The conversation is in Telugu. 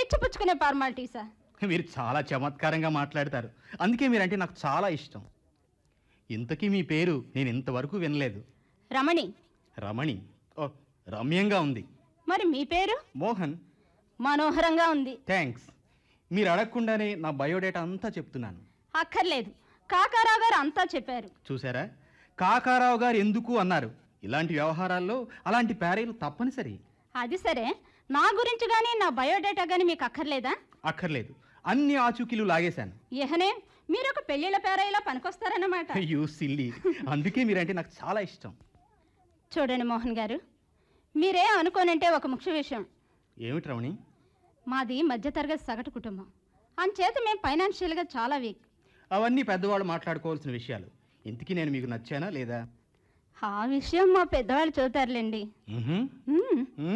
ఇచ్చిపుచ్చుకునే ఫార్మాలిటీసా మీరు చాలా చమత్కారంగా మాట్లాడతారు అందుకే మీరంటే నాకు చాలా ఇష్టం ఇంతకీ మీ పేరు నేను ఇంతవరకు వినలేదు రమణి రమణి ఓ రమ్యంగా ఉంది మరి మీ పేరు మోహన్ మనోహరంగా ఉంది థ్యాంక్స్ మీరు అడగకుండానే నా బయోడేటా అంతా చెప్తున్నాను అక్కర్లేదు కాకారావు గారు అంతా చెప్పారు చూసారా కాకారావు గారు ఎందుకు అన్నారు ఇలాంటి వ్యవహారాల్లో అలాంటి పేరీలు తప్పనిసరి అది సరే నా గురించి కానీ నా బయోడేటా కానీ మీకు అక్కర్లేదా అక్కర్లేదు అన్ని ఆచూకీలు లాగేశాను ఏహనే మీరు ఒక పెళ్లిళ్ళ పేరాయిలా పనికొస్తారన్నమాట యూ సిల్లీ అందుకే మీరంటే నాకు చాలా ఇష్టం చూడండి మోహన్ గారు మీరే అనుకోనంటే ఒక ముఖ్య విషయం ఏమిటి రమణి మాది మధ్యతరగతి సగటు కుటుంబం అంచేత మేము ఫైనాన్షియల్గా చాలా వీక్ అవన్నీ పెద్దవాళ్ళు మాట్లాడుకోవాల్సిన విషయాలు ఇంతకీ నేను మీకు నచ్చానా లేదా ఆ విషయం మా పెద్దవాళ్ళు చూతారులేండి మ్హూ. మ్మ్. మ్,